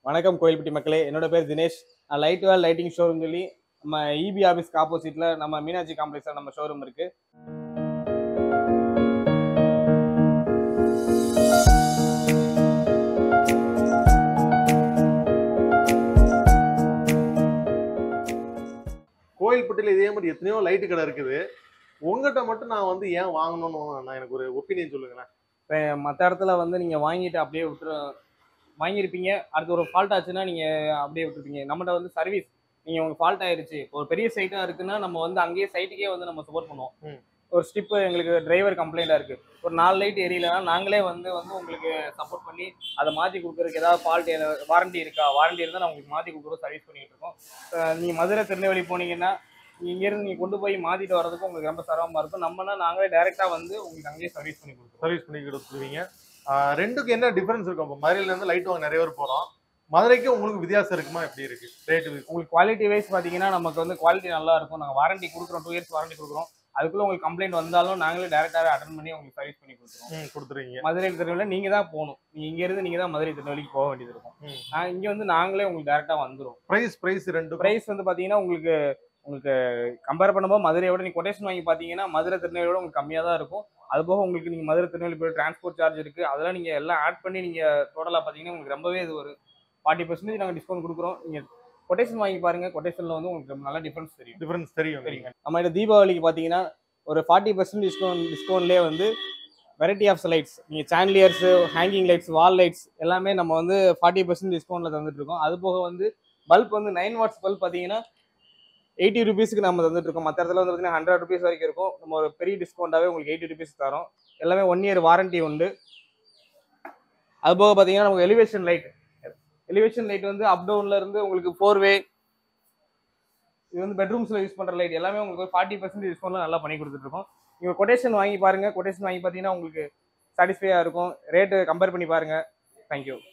வணக்கம் கோயில்பட்டி மக்களே என்னோட பேர் தினேஷ் நான் லைட் வேல் லைட்டிங் ஷோரூம் சொல்லி நம்ம இபி ஆஃபீஸ்க்கு ஆப்போசிட்ல நம்ம மீனாட்சி காம்ப்ளெக்ஸ்ல நம்ம ஷோரூம் இருக்கு கோயில்பட்டியில் இதே மாதிரி எத்தனையோ லைட்டு கடை இருக்குது உங்ககிட்ட மட்டும் நான் வந்து ஏன் வாங்கணும்னு நான் எனக்கு ஒரு ஒப்பீனியன் சொல்லுங்களேன் இப்போ மற்ற இடத்துல வந்து நீங்கள் வாங்கிட்டு அப்படியே விட்டுரு வாங்கியிருப்பீங்க அடுத்து ஒரு ஃபால்ட் ஆச்சுன்னா நீங்கள் அப்படியே விட்டுருப்பீங்க நம்மகிட்ட வந்து சர்வீஸ் நீங்கள் உங்கள் ஃபால்ட் ஆயிருச்சு ஒரு பெரிய சைட்டாக இருக்குன்னா நம்ம வந்து அங்கேயே சைட்டுக்கே வந்து நம்ம சப்போர்ட் பண்ணுவோம் ம். ஒரு ஸ்டிப்பு எங்களுக்கு டிரைவர் கம்ப்ளைண்டாக இருக்குது ஒரு நாலு லைட் எரியலைன்னா நாங்களே வந்து வந்து உங்களுக்கு சப்போர்ட் பண்ணி அதை மாற்றி கொடுக்குறதுக்கு ஏதாவது ஃபால்ட் வாரண்டி இருக்கா வாரண்டி இருந்தால் நான் உங்களுக்கு மாற்றி கொடுக்குறோம் சர்வீஸ் பண்ணிட்டு இருக்கோம் நீங்கள் மதுரை திருநெல்வேலி போனீங்கன்னா நீங்க இங்கேருந்து நீங்கள் கொண்டு போய் மாற்றிட்டு வரதுக்கு உங்களுக்கு ரொம்ப சிரமமாக இருக்கும் நம்மனா நாங்களே டைரெக்டாக வந்து உங்களுக்கு அங்கேயே சர்வீஸ் பண்ணி கொடுக்குறோம் சர்வீஸ் பண்ணி கொடுத்துருவீங்க ஆஹ் ரெண்டுக்கும் என்ன டிஃபரன்ஸ் இருக்கும் இப்போ மதுரையில இருந்து லைட் வாங்க நிறைய பேர் போறோம் மதுரைக்கு உங்களுக்கு வித்தியாசம் இருக்குமா எப்படி இருக்கு ரேட்டு உங்களுக்கு குவாலிட்டி வைஸ் பார்த்தீங்கன்னா நமக்கு வந்து குவாலிட்டி நல்லா இருக்கும் நாங்கள் வாரண்டி கொடுக்குறோம் டூ இயர்ஸ் வாரண்டி கொடுக்குறோம் அதுக்குள்ள உங்களுக்கு கம்ப்ளைண்ட் வந்தாலும் நாங்களே டேரெக்டாக அட்டன் பண்ணி உங்களுக்கு சர்வீஸ் பண்ணி கொடுத்துருவோம் கொடுத்துருவீங்க மதுரை திருநெல்வேலி நீங்கள் தான் போகணும் நீங்கள் இங்கேருந்து நீங்கள் தான் மதுரை திருநெல்வேலிக்கு போக வேண்டியது இருக்கும் ம். நான் இங்கே வந்து நாங்களே உங்களுக்கு டேரெக்டாக வந்துடும் பிரைஸ் பிரைஸ் ரெண்டு ப்ரைஸ் வந்து பார்த்தீங்கன்னா உங்களுக்கு உங்களுக்கு கம்பேர் பண்ணும்போது மதுரையை விட நீங்கள் கொட்டேஷன் வாங்கி பார்த்தீங்கன்னா மதுரை திருநெல்வேலியோட உங்களுக்கு கம்மியாக தான் இருக்கும் அது போக உங்களுக்கு நீங்கள் மதுரை திருநெல்வேலி போய் டிரான்ஸ்போர்ட் சார்ஜ் இருக்குது அதெல்லாம் நீங்கள் எல்லாம் ஆட் பண்ணி நீங்கள் டோட்டலாக பார்த்தீங்கன்னா உங்களுக்கு ரொம்பவே இது ஒரு ஃபார்ட்டி பர்சன்டேஜ் நாங்கள் டிஸ்கவுண்ட் கொடுக்குறோம் நீங்கள் கொட்டேஷன் வாங்கி பாருங்கள் கொட்டேஷனில் வந்து உங்களுக்கு நல்ல டிஃப்ரென்ஸ் தெரியும் டிஃபரன்ஸ் தெரியும் சரிங்க நம்ம கிட்ட தீபாவளிக்கு பார்த்தீங்கன்னா ஒரு ஃபார்ட்டி பர்சன்ட் டிஸ்கவுண்ட் டிஸ்கவுண்ட்லேயே வந்து வெரைட்டி ஆஃப் லைட்ஸ் நீங்கள் chandeliers hanging lights wall lights எல்லாமே நம்ம வந்து ஃபார்ட்டி பர்சன்ட் டிஸ்கவுண்ட்டில் தந்துட்டு இருக்கோம் அது போக வந்து பல்ப் வந்து நைன் வாட்ஸ் பல்ப் பார்த்தீங்கன்னா எயிட்டி ருபீஸ்க்கு நம்ம தந்துட்டு இருக்கோம் மற்ற இடத்துல வந்து பார்த்தீங்கன்னா ஹண்ட்ரட் ருபீஸ் வரைக்கும் இருக்கும் நம்ம ஒரு பெரிய டிஸ்கவுண்ட்டாகவே உங்களுக்கு எயிட்டி ருபீஸ் தரோம் எல்லாமே ஒன் இயர் வாரண்டி உண்டு அது போக பார்த்தீங்கன்னா நமக்கு எலிவேஷன் லைட் எலிவேஷன் லைட் வந்து அப் டவுன்ல இருந்து உங்களுக்கு ஃபோர் வே இது வந்து பெட்ரூம்ஸ்ல யூஸ் பண்ற லைட் எல்லாமே உங்களுக்கு ஃபார்ட்டி பர்சன்ட் டிஸ்கவுண்ட்ல நல்லா பண்ணி கொடுத்துட்டு இருக்கோம் நீங்க கொட்டேஷன் வாங்கி பாருங்க கொட்டேஷன் வாங்கி பார்த்தீங்கன்னா உங்களுக்கு சாட்டிஸ்ஃபையா இருக்கும் ரேட்டு கம்பேர் பண்ணி பாருங்க தேங்க்யூ